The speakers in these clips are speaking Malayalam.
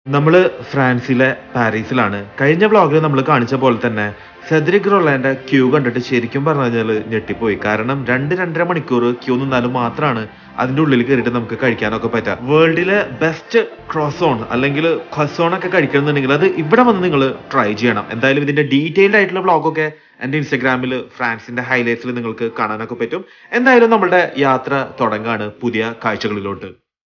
നമ്മള് ഫ്രാൻസിലെ പാരീസിലാണ് കഴിഞ്ഞ വ്ളോഗിൽ നമ്മൾ കാണിച്ച പോലെ തന്നെ സെദ്രിക് റൊളാൻഡ് ക്യൂ കണ്ടിട്ട് ശരിക്കും പറഞ്ഞു കഴിഞ്ഞാൽ ഞെട്ടിപ്പോയി കാരണം രണ്ട് രണ്ടര മണിക്കൂർ ക്യൂ നിന്നാലും മാത്രമാണ് അതിന്റെ ഉള്ളിൽ കയറിയിട്ട് നമുക്ക് കഴിക്കാനൊക്കെ പറ്റുക വേൾഡിലെ ബെസ്റ്റ് ക്രോസോൺ അല്ലെങ്കിൽ ഖസോൺ ഒക്കെ കഴിക്കണമെന്നുണ്ടെങ്കിൽ അത് ഇവിടെ വന്ന് നിങ്ങൾ ട്രൈ ചെയ്യണം എന്തായാലും ഇതിന്റെ ഡീറ്റെയിൽഡ് ആയിട്ടുള്ള വ്ളോഗൊക്കെ എന്റെ ഇൻസ്റ്റഗ്രാമിൽ ഫ്രാൻസിന്റെ ഹൈലൈറ്റ്സിൽ നിങ്ങൾക്ക് കാണാനൊക്കെ പറ്റും എന്തായാലും നമ്മുടെ യാത്ര തുടങ്ങാണ് പുതിയ കാഴ്ചകളിലോട്ട്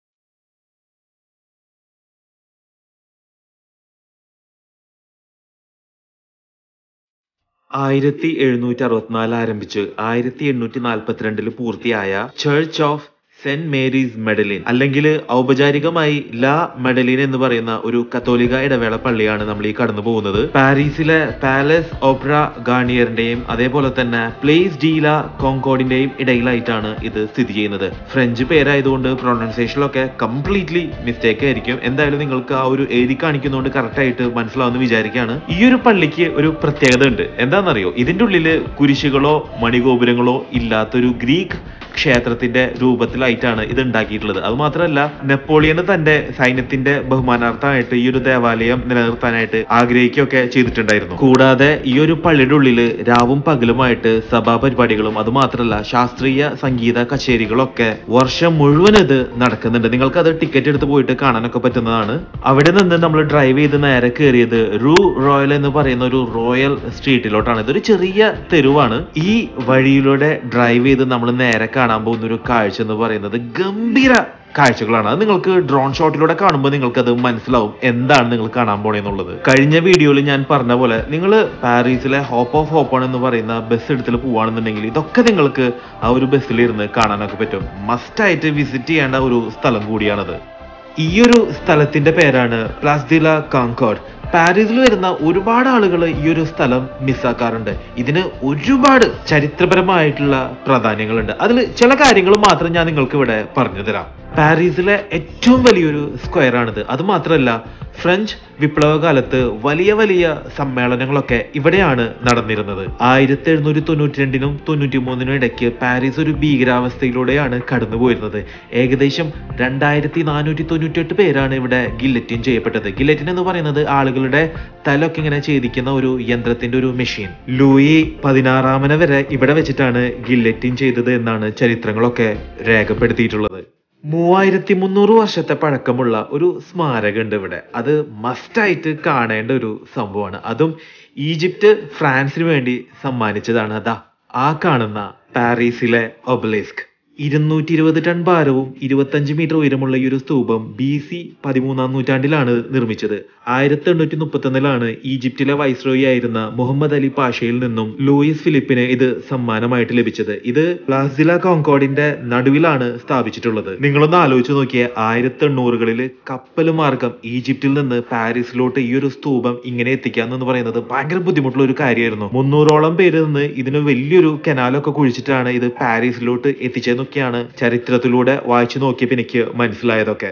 ആയിരത്തി എഴുന്നൂറ്റി അറുപത്തിനാല് ആരംഭിച്ച് ആയിരത്തി എണ്ണൂറ്റി നാൽപ്പത്തിരണ്ടിൽ പൂർത്തിയായ church of saint Mary's Medellin അല്ലെങ്കിൽ ഔപചാരികമായി ലാ മെഡലിൻ എന്ന് പറയുന്ന ഒരു കത്തോലിക ഇടവേള പള്ളിയാണ് നമ്മൾ ഈ കടന്നു പോകുന്നത് പാരീസിലെ പാലസ് ഓപ്ര ഗാർണിയറിന്റെയും അതേപോലെ തന്നെ പ്ലേസ് ഡീല കോങ്കോഡിന്റെയും ഇടയിലായിട്ടാണ് ഇത് സ്ഥിതി ചെയ്യുന്നത് ഫ്രഞ്ച് പേരായതുകൊണ്ട് പ്രൊണൗൺസിയേഷനിലൊക്കെ കംപ്ലീറ്റ്ലി മിസ്റ്റേക്ക് ആയിരിക്കും എന്തായാലും നിങ്ങൾക്ക് ആ ഒരു എഴുതി കാണിക്കുന്നതുകൊണ്ട് കറക്റ്റ് ആയിട്ട് മനസ്സിലാവുന്ന വിചാരിക്കുകയാണ് ഈ ഒരു പള്ളിക്ക് ഒരു പ്രത്യേകത ഉണ്ട് എന്താണെന്നറിയോ ഇതിന്റെ ഉള്ളിൽ കുരിശുകളോ മണിഗോപുരങ്ങളോ ഇല്ലാത്തൊരു ഗ്രീക്ക് ക്ഷേത്രത്തിന്റെ രൂപത്തിലായിട്ടാണ് ഇത് ഉണ്ടാക്കിയിട്ടുള്ളത് അത് മാത്രമല്ല നെപ്പോളിയന് തന്റെ സൈന്യത്തിന്റെ ബഹുമാനാർത്ഥമായിട്ട് ഈ ഒരു ദേവാലയം നിലനിർത്താനായിട്ട് ആഗ്രഹിക്കുകയൊക്കെ ചെയ്തിട്ടുണ്ടായിരുന്നു കൂടാതെ ഈ ഒരു പള്ളിയുടെ ഉള്ളിൽ രാവും പകലുമായിട്ട് സഭാ പരിപാടികളും അത് മാത്രമല്ല ശാസ്ത്രീയ സംഗീത കച്ചേരികളൊക്കെ വർഷം മുഴുവൻ ഇത് നടക്കുന്നുണ്ട് നിങ്ങൾക്ക് അത് ടിക്കറ്റ് എടുത്ത് പോയിട്ട് കാണാനൊക്കെ പറ്റുന്നതാണ് അവിടെ നിന്ന് നമ്മൾ ഡ്രൈവ് ചെയ്ത് നേരെ കയറിയത് റൂ റോയൽ എന്ന് പറയുന്ന ഒരു റോയൽ സ്ട്രീറ്റിലോട്ടാണ് ഇതൊരു ചെറിയ തെരുവാണ് ഈ വഴിയിലൂടെ ഡ്രൈവ് ചെയ്ത് നമ്മൾ നേരെ കാണാൻ പോകുന്ന ഒരു കാഴ്ച എന്ന് പറയുന്നത് ഗംഭീര കാഴ്ചകളാണ് അത് നിങ്ങൾക്ക് ഡ്രോൺ ഷോട്ടിലൂടെ കാണുമ്പോൾ നിങ്ങൾക്ക് അത് മനസ്സിലാവും എന്താണ് നിങ്ങൾ കാണാൻ പോണെന്നുള്ളത് കഴിഞ്ഞ വീഡിയോയിൽ ഞാൻ പറഞ്ഞ പോലെ നിങ്ങൾ പാരീസിലെ ഹോപ്പ് ഓഫ് ഹോപ്പ് എന്ന് പറയുന്ന ബസ് എടുത്തിൽ പോവാണെന്നുണ്ടെങ്കിൽ ഇതൊക്കെ നിങ്ങൾക്ക് ആ ഒരു ബസ്സിൽ ഇരുന്ന് കാണാനൊക്കെ പറ്റും മസ്റ്റ് ആയിട്ട് വിസിറ്റ് ചെയ്യേണ്ട ഒരു സ്ഥലം കൂടിയാണത് ഈ ഒരു സ്ഥലത്തിന്റെ പേരാണ് പ്ലാസ് ദില കാങ്കോഡ് പാരീസിൽ വരുന്ന ഒരുപാട് ആളുകൾ ഈ ഒരു സ്ഥലം മിസ്സാക്കാറുണ്ട് ഇതിന് ഒരുപാട് ചരിത്രപരമായിട്ടുള്ള പ്രാധാന്യങ്ങളുണ്ട് അതിൽ ചില കാര്യങ്ങൾ മാത്രം ഞാൻ നിങ്ങൾക്ക് ഇവിടെ പറഞ്ഞു തരാം പാരീസിലെ ഏറ്റവും വലിയൊരു സ്ക്വയർ ആണിത് അത് മാത്രമല്ല ഫ്രഞ്ച് വിപ്ലവകാലത്ത് വലിയ വലിയ സമ്മേളനങ്ങളൊക്കെ ഇവിടെയാണ് നടന്നിരുന്നത് ആയിരത്തി എഴുന്നൂറ്റി തൊണ്ണൂറ്റി രണ്ടിനും തൊണ്ണൂറ്റി മൂന്നിനും ഇടയ്ക്ക് പാരീസ് ഒരു ഭീകരാവസ്ഥയിലൂടെയാണ് കടന്നുപോയിരുന്നത് ഏകദേശം രണ്ടായിരത്തി നാനൂറ്റി തൊണ്ണൂറ്റി എട്ട് പേരാണ് ഇവിടെ ഗില്ലറ്റിൻ ചെയ്യപ്പെട്ടത് ഗില്ലറ്റിൻ എന്ന് പറയുന്നത് ആളുകളുടെ തലൊക്കെ ഇങ്ങനെ ഛേദിക്കുന്ന ഒരു യന്ത്രത്തിന്റെ ഒരു മെഷീൻ ലൂയി പതിനാറാമന വരെ ഇവിടെ വെച്ചിട്ടാണ് ഗില്ലറ്റിൻ ചെയ്തത് എന്നാണ് ചരിത്രങ്ങളൊക്കെ രേഖപ്പെടുത്തിയിട്ടുള്ളത് മൂവായിരത്തി മുന്നൂറ് വർഷത്തെ പഴക്കമുള്ള ഒരു സ്മാരകമുണ്ട് ഇവിടെ അത് മസ്റ്റായിട്ട് കാണേണ്ട ഒരു സംഭവമാണ് അതും ഈജിപ്റ്റ് ഫ്രാൻസിന് വേണ്ടി സമ്മാനിച്ചതാണ് അതാ ആ കാണുന്ന പാരീസിലെ ഒബലിസ്ക് ഇരുന്നൂറ്റി ഇരുപത് ടൺ ഭാരവും ഇരുപത്തഞ്ച് മീറ്റർ ഉയരമുള്ള ഈ ഒരു സ്തൂപം ബി സി പതിമൂന്നാം നൂറ്റാണ്ടിലാണ് നിർമ്മിച്ചത് ആയിരത്തി എണ്ണൂറ്റി മുപ്പത്തൊന്നിലാണ് ഈജിപ്തിലെ വൈസ്രോയി ആയിരുന്ന മുഹമ്മദ് അലി പാഷയിൽ നിന്നും ലൂയിസ് ഫിലിപ്പിന് ഇത് സമ്മാനമായിട്ട് ലഭിച്ചത് ഇത് പ്ലാസില കോങ്കോഡിന്റെ നടുവിലാണ് സ്ഥാപിച്ചിട്ടുള്ളത് നിങ്ങളൊന്ന് ആലോചിച്ച് നോക്കിയേ ആയിരത്തി എണ്ണൂറുകളിൽ കപ്പൽ മാർഗം ഈജിപ്തിൽ നിന്ന് പാരീസിലോട്ട് ഈ ഒരു സ്തൂപം ഇങ്ങനെ എത്തിക്കാന്ന് പറയുന്നത് ഭയങ്കര ബുദ്ധിമുട്ടുള്ള ഒരു കാര്യമായിരുന്നു മുന്നൂറോളം പേര് നിന്ന് ഇതിന് വലിയൊരു കനാലൊക്കെ കുഴിച്ചിട്ടാണ് ഇത് പാരീസിലോട്ട് എത്തിച്ചതെന്നൊക്കെയാണ് ചരിത്രത്തിലൂടെ വായിച്ചു നോക്കിയപ്പോൾ എനിക്ക് മനസ്സിലായതൊക്കെ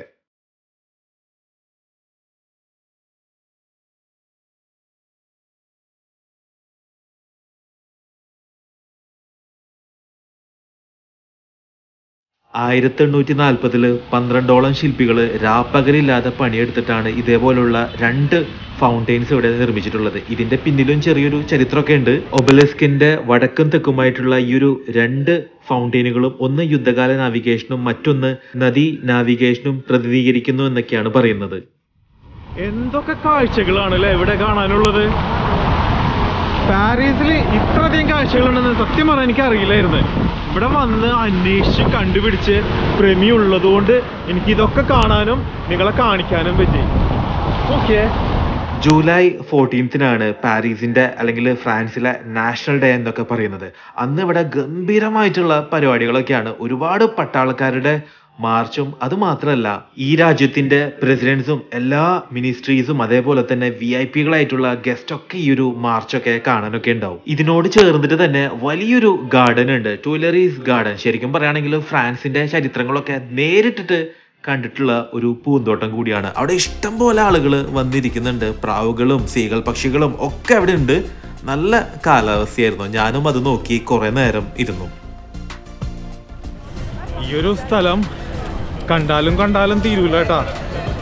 ആയിരത്തി എണ്ണൂറ്റി നാൽപ്പതില് പന്ത്രണ്ടോളം ശില്പികൾ രാപ്പകലില്ലാതെ പണിയെടുത്തിട്ടാണ് ഇതേപോലുള്ള രണ്ട് ഫൗണ്ടെയിൻസ് ഇവിടെ നിർമ്മിച്ചിട്ടുള്ളത് ഇതിന്റെ പിന്നിലും ചെറിയൊരു ചരിത്രമൊക്കെ ഉണ്ട് ഒബലിസ്കിന്റെ വടക്കും തെക്കുമായിട്ടുള്ള ഈ ഒരു രണ്ട് ഫൗണ്ടെയിനുകളും ഒന്ന് യുദ്ധകാല നാവിഗേഷനും മറ്റൊന്ന് നദി നാവിഗേഷനും പ്രതിനിധീകരിക്കുന്നു എന്നൊക്കെയാണ് പറയുന്നത് എന്തൊക്കെ കാഴ്ചകളാണ് അല്ലേ ഇവിടെ കാണാനുള്ളത് പാരീസിൽ ഇത്രയധികം കാഴ്ചകളുണ്ടെന്ന് സത്യം പറഞ്ഞാൽ എനിക്ക് അറിയില്ലായിരുന്നു ഇവിടെ വന്ന് അന്വേഷിച്ച് കണ്ടുപിടിച്ച് പ്രമിയുള്ളത് കൊണ്ട് എനിക്ക് ഇതൊക്കെ കാണാനും നിങ്ങളെ കാണിക്കാനും പറ്റി ഓക്കെ ജൂലൈ ഫോർട്ടീൻത്തിനാണ് പാരീസിന്റെ അല്ലെങ്കിൽ ഫ്രാൻസിലെ നാഷണൽ ഡേ എന്നൊക്കെ പറയുന്നത് അന്ന് ഇവിടെ ഗംഭീരമായിട്ടുള്ള പരിപാടികളൊക്കെയാണ് ഒരുപാട് പട്ടാളക്കാരുടെ മാർച്ചും അത് മാത്രമല്ല ഈ രാജ്യത്തിന്റെ പ്രസിഡന്റ്സും എല്ലാ മിനിസ്ട്രീസും അതേപോലെ തന്നെ വി ഐ പികളായിട്ടുള്ള ഗസ്റ്റ് ഒക്കെ ഈ ഒരു മാർച്ചൊക്കെ കാണാനൊക്കെ ഉണ്ടാവും ഇതിനോട് ചേർന്നിട്ട് തന്നെ വലിയൊരു ഗാർഡൻ ഉണ്ട് ടൂലറീസ് ഗാർഡൻ ശരിക്കും പറയുകയാണെങ്കിൽ ഫ്രാൻസിന്റെ ചരിത്രങ്ങളൊക്കെ നേരിട്ടിട്ട് കണ്ടിട്ടുള്ള ഒരു പൂന്തോട്ടം കൂടിയാണ് അവിടെ ഇഷ്ടം പോലെ ആളുകൾ വന്നിരിക്കുന്നുണ്ട് പ്രാവുകളും സീകൾ പക്ഷികളും ഒക്കെ അവിടെ ഉണ്ട് നല്ല കാലാവസ്ഥയായിരുന്നു ഞാനും അത് നോക്കി കുറെ നേരം ഇരുന്നു ഈ ഒരു സ്ഥലം കണ്ടാലും കണ്ടാലും തീരൂല കേട്ടാ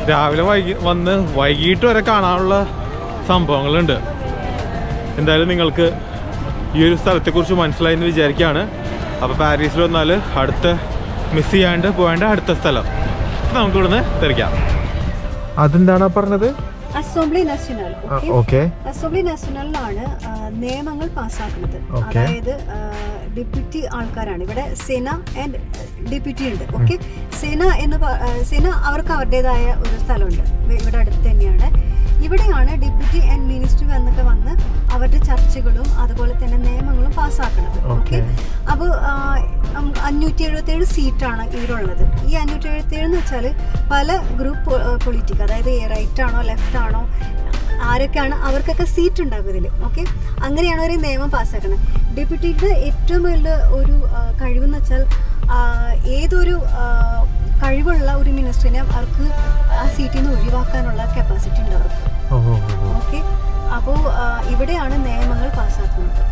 രാവിലെ വൈകി വന്ന് വൈകിട്ട് വരെ കാണാനുള്ള സംഭവങ്ങളുണ്ട് എന്തായാലും നിങ്ങൾക്ക് ഈ ഒരു സ്ഥലത്തെക്കുറിച്ച് മനസ്സിലായി എന്ന് വിചാരിക്കുകയാണ് അപ്പോൾ പാരീസിൽ വന്നാൽ അടുത്ത മിസ് ചെയ്യാണ്ട് പോകേണ്ട അടുത്ത സ്ഥലം നമുക്ക് ഇവിടുന്ന് തെറിക്കാം അതെന്താണ് പറഞ്ഞത് assembly national okay okay assembly നാഷണലിലാണ് ആ, നിയമങ്ങൾ പാസ്സാക്കുന്നത് Okay. അതായത് ഡെപ്യൂട്ടി ആൾക്കാരാണ് ഇവിടെ സെന ആൻഡ് ഡെപ്യൂട്ടി ഉണ്ട് ഓക്കെ സെന എന്ന് പ- ആ, സെന അവർക്ക് അവരുടേതായ ഒരു സ്ഥലമുണ്ട് ഇവ- ഇവിടെ അടുത്ത് തന്നെയാണ് ഇവിടെയാണ് ഡെപ്യൂട്ടി ആൻഡ് മിനിസ്റ്റർ എന്നൊക്കെ വന്ന് അവരുടെ ചർച്ചകളും അതുപോലെ തന്നെ നിയമങ്ങളും പാസ്സാക്കുന്നത് ഓക്കെ അപ്പോൾ അഞ്ഞൂറ്റി എഴുപത്തേഴ് സീറ്റാണ് ഇതിലുള്ളത് ഈ അഞ്ഞൂറ്റി എഴുപത്തേഴ് എന്ന് വെച്ചാൽ പല ഗ്രൂപ്പ് പൊളിറ്റിക് അതായത് റൈറ്റ് ആണോ ലെഫ്റ്റ് ആണോ ആരൊക്കെയാണ് അവർക്കൊക്കെ സീറ്റ് ഉണ്ടാകും ഇതിൽ ഓക്കെ അങ്ങനെയാണ് ഒരു നിയമം പാസ്സാക്കുന്നത് ഡെപ്യൂട്ടിയുടെ ഏറ്റവും വലിയ ഒരു ആ, കഴിവെന്ന് വെച്ചാൽ ആ, ഏതൊരു ആ, കഴിവുള്ള ഒരു മിനിസ്റ്ററിനെ അവർക്ക് ആ സീറ്റിൽ നിന്ന് ഒഴിവാക്കാനുള്ള കപ്പാസിറ്റി ഉണ്ട് അവർക്ക് ഓക്കെ അപ്പോൾ ഇവിടെയാണ് നിയമങ്ങൾ പാസ്സാക്കുന്നത്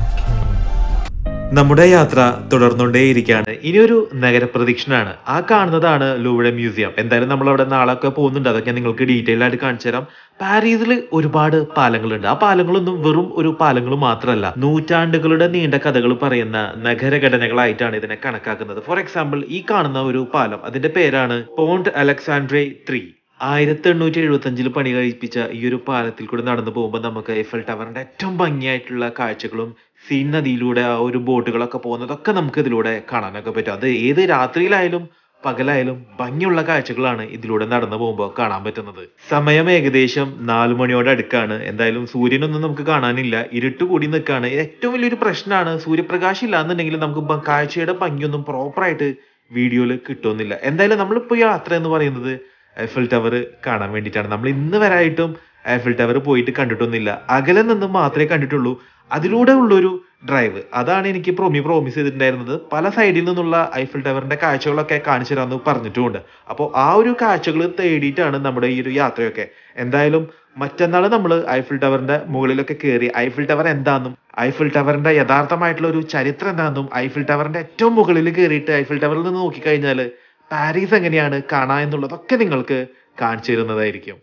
നമ്മുടെ യാത്ര തുടർന്നുകൊണ്ടേയിരിക്കുകയാണ് ഇനിയൊരു നഗരപ്രദക്ഷിണാണ് ആ കാണുന്നതാണ് ലൂവഡ മ്യൂസിയം എന്തായാലും നമ്മൾ അവിടെ നാളൊക്കെ പോകുന്നുണ്ട് അതൊക്കെ നിങ്ങൾക്ക് ഡീറ്റെയിൽ ആയിട്ട് കാണിച്ചു തരാം പാരീസിൽ ഒരുപാട് പാലങ്ങളുണ്ട് ആ പാലങ്ങളൊന്നും വെറും ഒരു പാലങ്ങൾ മാത്രമല്ല നൂറ്റാണ്ടുകളുടെ നീണ്ട കഥകൾ പറയുന്ന നഗരഘടനകളായിട്ടാണ് ഇതിനെ കണക്കാക്കുന്നത് ഫോർ എക്സാമ്പിൾ ഈ കാണുന്ന ഒരു പാലം അതിന്റെ പേരാണ് പോണ്ട് അലക്സാൻഡ്രേ ത്രീ ആയിരത്തി എണ്ണൂറ്റി എഴുപത്തി അഞ്ചിൽ പണി കഴിപ്പിച്ച ഈ ഒരു പാലത്തിൽ കൂടെ നടന്നു പോകുമ്പോൾ നമുക്ക് എഫൽ ടവറിന്റെ ഏറ്റവും ഭംഗിയായിട്ടുള്ള കാഴ്ചകളും സീൻ നദിയിലൂടെ ആ ഒരു ബോട്ടുകളൊക്കെ പോകുന്നതൊക്കെ നമുക്ക് ഇതിലൂടെ കാണാനൊക്കെ പറ്റും അത് ഏത് രാത്രിയിലായാലും പകലായാലും ഭംഗിയുള്ള കാഴ്ചകളാണ് ഇതിലൂടെ നടന്നു പോകുമ്പോൾ കാണാൻ പറ്റുന്നത് സമയം ഏകദേശം നാലു മണിയോട് അടുക്കാണ് എന്തായാലും സൂര്യനൊന്നും നമുക്ക് കാണാനില്ല ഇരുട്ട് കൂടി നിൽക്കാണ് ഏറ്റവും വലിയൊരു പ്രശ്നമാണ് സൂര്യപ്രകാശം ഇല്ല എന്നുണ്ടെങ്കിൽ നമുക്ക് ഭ- കാഴ്ചയുടെ ഭംഗിയൊന്നും പ്രോപ്പറായിട്ട് വീഡിയോയിൽ കിട്ടുന്നില്ല എന്തായാലും നമ്മളിപ്പോൾ യാത്ര എന്ന് പറയുന്നത് ഐഫിൽ ടവർ കാണാൻ വേണ്ടിയിട്ടാണ് നമ്മൾ ഇന്ന് വരായിട്ടും ഐഫിൽ ടവർ പോയിട്ട് കണ്ടിട്ടൊന്നുമില്ല അകലെ നിന്ന് മാത്രമേ കണ്ടിട്ടുള്ളൂ അതിലൂടെ ഉള്ളൊരു ഡ്രൈവ് അതാണ് എനിക്ക് പ്രൊമി പ്രോമിസ് ചെയ്തിട്ടുണ്ടായിരുന്നത് പല സൈഡിൽ നിന്നുള്ള ഐഫിൽ ടവറിന്റെ കാഴ്ചകളൊക്കെ കാണിച്ചു തരാമെന്ന് പറഞ്ഞിട്ടുമുണ്ട് അപ്പോൾ ആ ഒരു കാഴ്ചകൾ തേടിയിട്ടാണ് നമ്മുടെ ഈ ഒരു യാത്രയൊക്കെ എന്തായാലും മറ്റന്നാൾ നമ്മൾ ഐഫിൽ ടവറിന്റെ മുകളിലൊക്കെ കയറി ഐഫിൽ ടവർ എന്താണെന്നും ഐഫിൽ ടവറിന്റെ യഥാർത്ഥമായിട്ടുള്ള ഒരു ചരിത്രം എന്താണെന്നും ഐഫിൽ ടവറിന്റെ ഏറ്റവും മുകളിൽ കയറിയിട്ട് ഐഫിൽ ടവറിൽ നിന്ന് നോക്കിക്കഴിഞ്ഞാൽ പാരീസ് എങ്ങനെയാണ് കാണാ എന്നുള്ളതൊക്കെ നിങ്ങൾക്ക് കാണിച്ചു തരുന്നതായിരിക്കും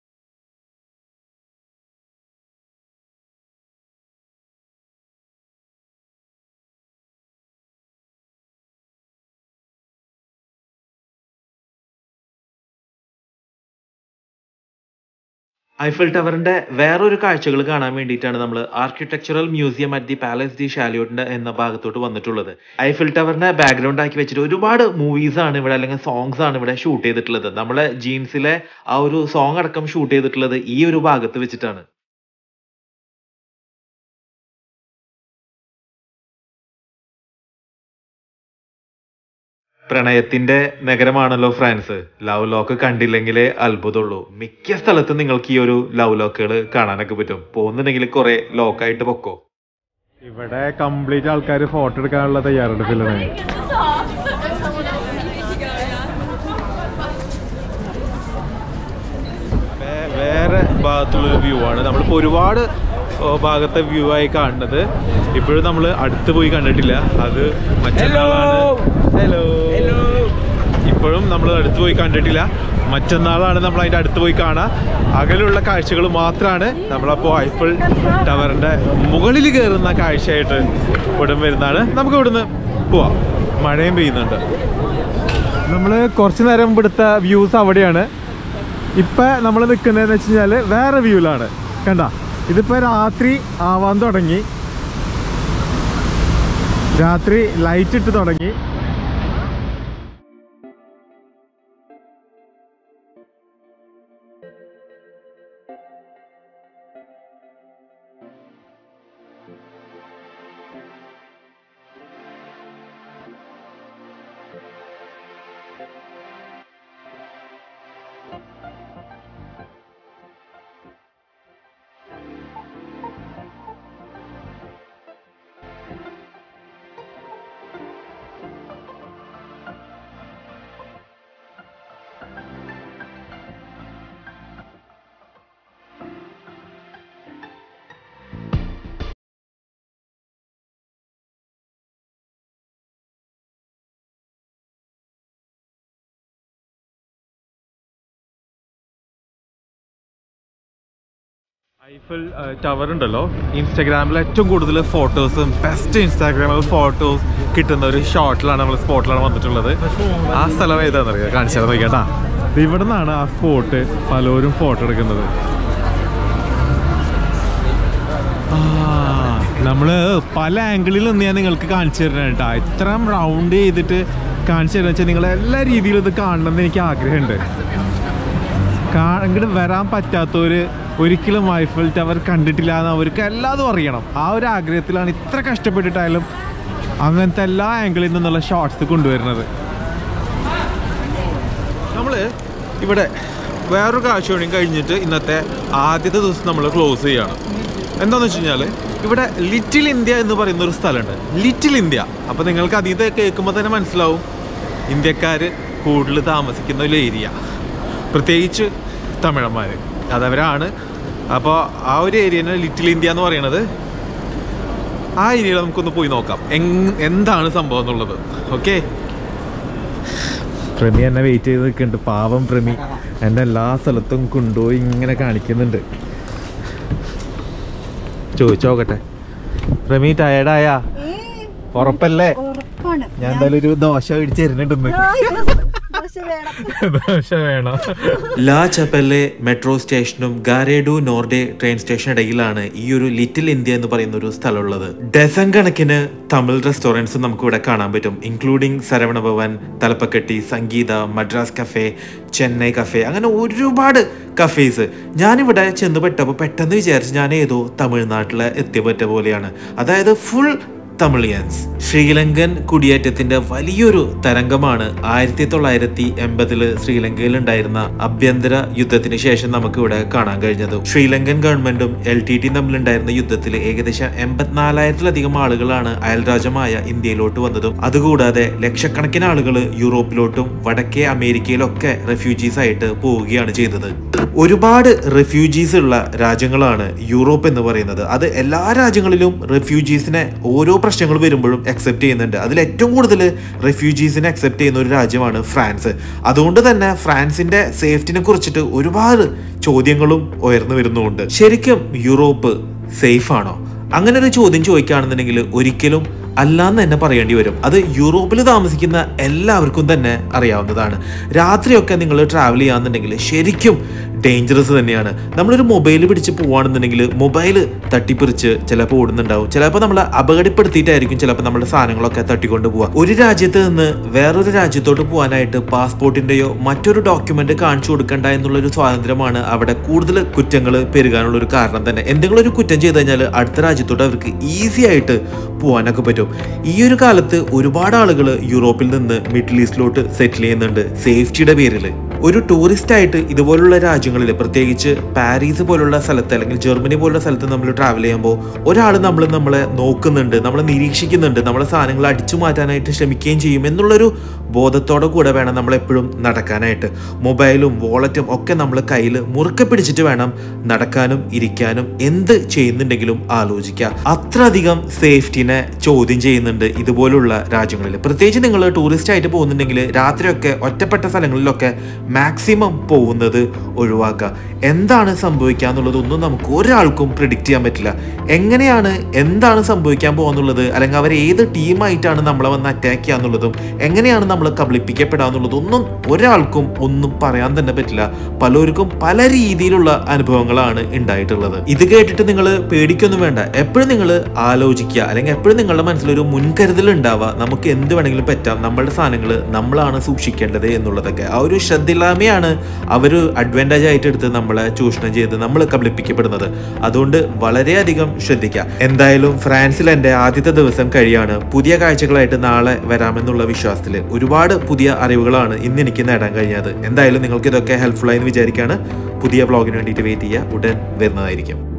ഐഫൽ ടവറിന്റെ വേറൊരു കാഴ്ചകൾ കാണാൻ വേണ്ടിയിട്ടാണ് നമ്മൾ architectural museum at the palace the ഷാലിയോട്ടിന്റെ എന്ന ഭാഗത്തോട്ട് വന്നിട്ടുള്ളത് ഐഫൽ ടവറിനെ ബാക്ക്ഗ്രൗണ്ട് ആക്കി വെച്ചിട്ട് ഒരുപാട് മൂവീസ് ആണ് ഇവിടെ അല്ലെങ്കിൽ സോങ്സ് ആണ് ഇവിടെ ഷൂട്ട് ചെയ്തിട്ടുള്ളത് നമ്മളെ ജീൻസിലെ ആ ഒരു സോങ് അടക്കം ഷൂട്ട് ചെയ്തിട്ടുള്ളത് ഈ ഒരു ഭാഗത്ത് വെച്ചിട്ടാണ് പ്രണയത്തിന്റെ നഗരമാണല്ലോ ഫ്രാൻസ് ലവ് ലോക്ക് കണ്ടില്ലെങ്കിലേ അത്ഭുതമുള്ളൂ മിക്ക സ്ഥലത്തും നിങ്ങൾക്ക് ഈ ഒരു ലവ് ലോക്കുകൾ കാണാനൊക്കെ പറ്റും പോകുന്നുണ്ടെങ്കിൽ കുറെ ലോക്കായിട്ട് പൊക്കോ ഇവിടെ കംപ്ലീറ്റ് ആൾക്കാർ ഫോട്ടോ എടുക്കാനുള്ള തയ്യാറെടുപ്പിലാണ് വേ- വേറെ ഭാഗത്തുള്ളൊരു വ്യൂ ആണ് നമ്മളിപ്പോൾ ഒരുപാട് ഓ, ഭാഗത്തെ വ്യൂ ആയി കാണുന്നത് ഇപ്പോഴും നമ്മൾ അടുത്ത് പോയി കണ്ടിട്ടില്ല അത് മറ്റന്നാളാണ് ഹലോ ഇപ്പോഴും നമ്മൾ അടുത്ത് പോയി കണ്ടിട്ടില്ല മറ്റന്നാളാണ് നമ്മൾ അതിൻ്റെ അടുത്ത് പോയി കാണാം അകലുള്ള കാഴ്ചകൾ മാത്രമാണ് നമ്മളപ്പോൾ ഐഫിൾ ടവറിൻ്റെ മുകളിൽ കയറുന്ന കാഴ്ചയായിട്ട് ഇവിടം വരുന്നതാണ് നമുക്ക് ഇവിടുന്ന് പോവാം മഴയും പെയ്യുന്നുണ്ട് നമ്മൾ കുറച്ച് നേരം ഇവിടുത്ത വ്യൂസ് അവിടെയാണ് ഇപ്പം നമ്മൾ നിൽക്കുന്നതെന്ന് വെച്ച് കഴിഞ്ഞാൽ വേറെ വ്യൂവിലാണ് കണ്ട ഇതിപ്പോൾ രാത്രി ആവാൻ തുടങ്ങി രാത്രി ലൈറ്റ് ഇട്ട് തുടങ്ങി ഐഫൽ ടവർ ഉണ്ടല്ലോ ഇൻസ്റ്റാഗ്രാമിൽ ഏറ്റവും കൂടുതൽ ഫോട്ടോസും ബെസ്റ്റ് ഇൻസ്റ്റാഗ്രാമിൽ ഫോട്ടോസ് കിട്ടുന്ന ഒരു ഷോട്ടിലാണ് നമ്മൾ സ്പോട്ടിലാണ് വന്നിട്ടുള്ളത് ആ സ്ഥലം ഏതാണെന്നറിയാം കാണിച്ചാൽ നോക്കിയാട്ടാ ഇവിടെ നിന്നാണ് ആ സ്പോട്ട് പലരും ഫോട്ടോ എടുക്കുന്നത് ആ, നമ്മള് പല ആംഗിളിൽ നിന്ന് ഞാൻ നിങ്ങൾക്ക് കാണിച്ചു തരണം കേട്ടോ ഇത്രയും റൗണ്ട് ചെയ്തിട്ട് കാണിച്ചു തരണം വെച്ചാൽ നിങ്ങൾ എല്ലാ രീതിയിലും ഇത് കാണണമെന്ന് എനിക്ക് ആഗ്രഹമുണ്ട് കാ- ഇങ്ങോട്ട് വരാൻ പറ്റാത്തവര് ഒരിക്കലും ഐഫൽ ടവർ കണ്ടിട്ടില്ല എന്ന് അവർക്ക് എല്ലാതും അറിയണം ആ ഒരു ആഗ്രഹത്തിലാണ് ഇത്ര കഷ്ടപ്പെട്ടിട്ടായാലും അങ്ങനത്തെ എല്ലാ ആംഗിളിൽ നിന്നുള്ള ഷോർട്സ് കൊണ്ടുവരുന്നത് നമ്മൾ ഇവിടെ വേറൊരു കാഴ്ച കഴിഞ്ഞിട്ട് ഇന്നത്തെ ആദ്യത്തെ ദിവസം നമ്മൾ ക്ലോസ് ചെയ്യാണ് എന്താണെന്ന് വെച്ച് കഴിഞ്ഞാൽ ഇവിടെ ലിറ്റിൽ ഇന്ത്യ എന്ന് പറയുന്ന ഒരു സ്ഥലമുണ്ട് ലിറ്റിൽ ഇന്ത്യ അപ്പോൾ നിങ്ങൾക്ക് അതീത് കേൾക്കുമ്പോൾ തന്നെ മനസ്സിലാവും ഇന്ത്യക്കാർ കൂടുതൽ താമസിക്കുന്ന ഒരു ഏരിയ പ്രത്യേകിച്ച് തമിഴന്മാർ അതവരാണ് അപ്പോൾ ആ ഒരു ഏരിയനെ ലിറ്റിൽ ഇന്ത്യ എന്ന് പറയുന്നത് ആ ഏരിയയിൽ നമുക്കൊന്ന് പോയി നോക്കാം എങ് എന്താണ് സംഭവം എന്നുള്ളത് ഓക്കെ പ്രമി എന്നെ വെയിറ്റ് ചെയ്ത് നിൽക്കുന്നുണ്ട് പാവം പ്രമി എന്നെ എല്ലാ സ്ഥലത്തും കൊണ്ടുപോയി ഇങ്ങനെ കാണിക്കുന്നുണ്ട് ചോദിച്ചു നോക്കട്ടെ പ്രമി ടയർഡായാ ഏയ്, ഉറപ്പല്ലേ ഉറപ്പാണ് ഞാൻ എന്തായാലും ഒരു ദോശ മേടിച്ച് തരുന്നുണ്ടെന്ന് ആ, yes. ദോശ വേണം ദോശ വേണം ലാ ചപ്പലിലെ മെട്രോ സ്റ്റേഷനും ഗാരേഡു നോർഡെ ട്രെയിൻ സ്റ്റേഷൻ ഇടയിലാണ് ഈ ഒരു ലിറ്റിൽ ഇന്ത്യ എന്ന് പറയുന്ന ഒരു സ്ഥലമുള്ളത് ഡസൻ കണക്കിന് തമിഴ് റെസ്റ്റോറൻറ്റ്സ് നമുക്ക് ഇവിടെ കാണാൻ പറ്റും including Saravana Bhavan Thalappakatti Sangeetha Madras cafe Chennai cafe അങ്ങനെ ഒരുപാട് കഫേസ് ഞാനിവിടെ ചെന്ന് പെട്ടപ്പോൾ പെട്ടെന്ന് വിചാരിച്ചു ഞാൻ ഏതോ തമിഴ്നാട്ടിലെ എത്തിയപറ്റ പോലെയാണ് അതായത് ഫുൾ തമിഴിയൻസ് ശ്രീലങ്കൻ കുടിയേറ്റത്തിന്റെ വലിയൊരു തരംഗമാണ് ആയിരത്തി തൊള്ളായിരത്തി എൺപതില് ശ്രീലങ്കയിൽ ഉണ്ടായിരുന്ന ആഭ്യന്തര യുദ്ധത്തിന് ശേഷം നമുക്ക് ഇവിടെ കാണാൻ കഴിഞ്ഞത് ശ്രീലങ്കൻ ഗവൺമെന്റും എൽ ടി ടിയും തമ്മിലുണ്ടായിരുന്ന യുദ്ധത്തിൽ ഏകദേശം എൺപത്തിനാലായിരത്തിലധികം ആളുകളാണ് അയൽരാജ്യമായ ഇന്ത്യയിലോട്ട് വന്നതും അതുകൂടാതെ ലക്ഷക്കണക്കിന് ആളുകൾ യൂറോപ്പിലോട്ടും വടക്കേ അമേരിക്കയിലൊക്കെ റെഫ്യൂജീസ് ആയിട്ട് പോവുകയാണ് ചെയ്തത് ഒരുപാട് റെഫ്യൂജീസ് ഉള്ള രാജ്യങ്ങളാണ് യൂറോപ്പ് എന്ന് പറയുന്നത് അത് എല്ലാ രാജ്യങ്ങളിലും റെഫ്യൂജീസിനെ ഓരോ പ്രശ്നങ്ങൾ വരുമ്പോഴും അക്സെപ്റ്റ് ചെയ്യുന്നുണ്ട് അതിൽ ഏറ്റവും കൂടുതൽ റെഫ്യൂജീസിനെ അക്സെപ്റ്റ് ചെയ്യുന്ന ഒരു രാജ്യമാണ് ഫ്രാൻസ് അതുകൊണ്ട് തന്നെ ഫ്രാൻസിന്റെ സേഫ്റ്റിനെ കുറിച്ചിട്ട് ഒരുപാട് ചോദ്യങ്ങളും ഉയർന്നു വരുന്നുമുണ്ട് ശരിക്കും യൂറോപ്പ് സേഫ് ആണോ അങ്ങനെ ഒരു ചോദ്യം ചോദിക്കുകയാണെന്നുണ്ടെങ്കിൽ ഒരിക്കലും അല്ലാന്ന് തന്നെ പറയേണ്ടി വരും അത് യൂറോപ്പിൽ താമസിക്കുന്ന എല്ലാവർക്കും തന്നെ അറിയാവുന്നതാണ് രാത്രിയൊക്കെ നിങ്ങൾ ട്രാവൽ ചെയ്യാന്നുണ്ടെങ്കിൽ ശരിക്കും ഡേഞ്ചറസ് തന്നെയാണ് നമ്മളൊരു മൊബൈൽ പിടിച്ച് പോവാണെന്നുണ്ടെങ്കിൽ മൊബൈൽ തട്ടിപ്പറിച്ച് ചിലപ്പോൾ ഓടുന്നുണ്ടാവും ചിലപ്പോൾ നമ്മൾ അപകടപ്പെടുത്തിയിട്ടായിരിക്കും ചിലപ്പോൾ നമ്മുടെ സാധനങ്ങളൊക്കെ തട്ടിക്കൊണ്ട് പോവുക ഒരു രാജ്യത്ത് നിന്ന് വേറൊരു രാജ്യത്തോട്ട് പോകാനായിട്ട് പാസ്പോർട്ടിന്റെയോ മറ്റൊരു ഡോക്യുമെന്റ് കാണിച്ചു കൊടുക്കണ്ട എന്നുള്ളൊരു സ്വാതന്ത്ര്യമാണ് അവിടെ കൂടുതൽ കുറ്റങ്ങൾ പെരുകാനുള്ള ഒരു കാരണം തന്നെ എന്തെങ്കിലും ഒരു കുറ്റം ചെയ്ത് കഴിഞ്ഞാൽ അടുത്ത രാജ്യത്തോട്ട് അവർക്ക് ഈസി ആയിട്ട് പോകാനൊക്കെ പറ്റും ഈ ഒരു കാലത്ത് ഒരുപാട് ആളുകൾ യൂറോപ്പിൽ നിന്ന് മിഡിൽ ഈസ്റ്റിലോട്ട് സെറ്റിൽ ചെയ്യുന്നുണ്ട് സേഫ്റ്റിയുടെ പേരിൽ ഒരു ടൂറിസ്റ്റ് ആയിട്ട് ഇതുപോലുള്ള രാജ്യങ്ങളിൽ പ്രത്യേകിച്ച് പാരീസ് പോലുള്ള സ്ഥലത്ത് അല്ലെങ്കിൽ ജർമ്മനി പോലുള്ള സ്ഥലത്ത് നമ്മൾ ട്രാവൽ ചെയ്യുമ്പോൾ ഒരാൾ നമ്മൾ നമ്മളെ നോക്കുന്നുണ്ട് നമ്മളെ നിരീക്ഷിക്കുന്നുണ്ട് നമ്മളെ സാധനങ്ങൾ അടിച്ചു മാറ്റാനായിട്ട് ശ്രമിക്കുകയും ചെയ്യും എന്നുള്ളൊരു ബോധത്തോടെ കൂടെ വേണം നമ്മൾ എപ്പോഴും നടക്കാനായിട്ട് മൊബൈലും വാളറ്റും ഒക്കെ നമ്മൾ കയ്യിൽ മുറുക്കെ പിടിച്ചിട്ട് വേണം നടക്കാനും ഇരിക്കാനും എന്ത് ചെയ്യുന്നുണ്ടെങ്കിലും ആലോചിക്കുക അത്രയധികം സേഫ്റ്റിനെ ചോദ്യം ചെയ്യുന്നുണ്ട് ഇതുപോലുള്ള രാജ്യങ്ങളിൽ പ്രത്യേകിച്ച് നിങ്ങൾ ടൂറിസ്റ്റ് ആയിട്ട് പോകുന്നുണ്ടെങ്കിൽ രാത്രിയൊക്കെ ഒറ്റപ്പെട്ട സ്ഥലങ്ങളിലൊക്കെ മാക്സിമം പോകുന്നത് ഒഴിവാക്കുക എന്താണ് സംഭവിക്കുക എന്നുള്ളതൊന്നും നമുക്ക് ഒരാൾക്കും പ്രിഡിക്റ്റ് ചെയ്യാൻ പറ്റില്ല എങ്ങനെയാണ് എന്താണ് സംഭവിക്കാൻ പോകുന്നുള്ളത് അല്ലെങ്കിൽ അവർ ഏത് ടീമായിട്ടാണ് നമ്മളെ വന്ന് അറ്റാക്ക് ചെയ്യുക എന്നുള്ളതും എങ്ങനെയാണ് നമ്മൾ കബളിപ്പിക്കപ്പെടുക എന്നുള്ളതൊന്നും ഒരാൾക്കും ഒന്നും പറയാൻ തന്നെ പറ്റില്ല പലർക്കും പല രീതിയിലുള്ള അനുഭവങ്ങളാണ് ഉണ്ടായിട്ടുള്ളത് ഇത് കേട്ടിട്ട് നിങ്ങൾ പേടിക്കൊന്നും വേണ്ട എപ്പോഴും നിങ്ങൾ ആലോചിക്കുക അല്ലെങ്കിൽ എപ്പോഴും നിങ്ങളുടെ മനസ്സിലൊരു മുൻകരുതൽ ഉണ്ടാവുക നമുക്ക് എന്ത് വേണമെങ്കിലും പറ്റാം നമ്മളുടെ സാധനങ്ങൾ നമ്മളാണ് സൂക്ഷിക്കേണ്ടത് എന്നുള്ളതൊക്കെ ആ ഒരു ശ്രദ്ധയില്ലായ്മയാണ് അവർ അഡ്വാൻറ്റേജ് ആയിട്ട് എടുത്ത് നമ്മളെ ചൂഷണം ചെയ്ത് നമ്മൾ കബളിപ്പിക്കപ്പെടുന്നത് അതുകൊണ്ട് വളരെയധികം ശ്രദ്ധിക്കുക എന്തായാലും ഫ്രാൻസിൽ എൻ്റെ ആദ്യത്തെ ദിവസം കഴിയാണ് പുതിയ കാഴ്ചകളായിട്ട് നാളെ വരാമെന്നുള്ള വിശ്വാസത്തിൽ ഒരുപാട് പുതിയ അറിവുകളാണ് ഇന്ന് എനിക്ക് നേടാൻ കഴിഞ്ഞത് എന്തായാലും നിങ്ങൾക്ക് ഇതൊക്കെ ഹെൽപ്ഫുൾ ആയി എന്ന് വിചാരിക്കുകയാണ് പുതിയ വ്ളോഗിന് വേണ്ടിയിട്ട് വെയിറ്റ് ചെയ്യുക ഉടൻ വരുന്നതായിരിക്കും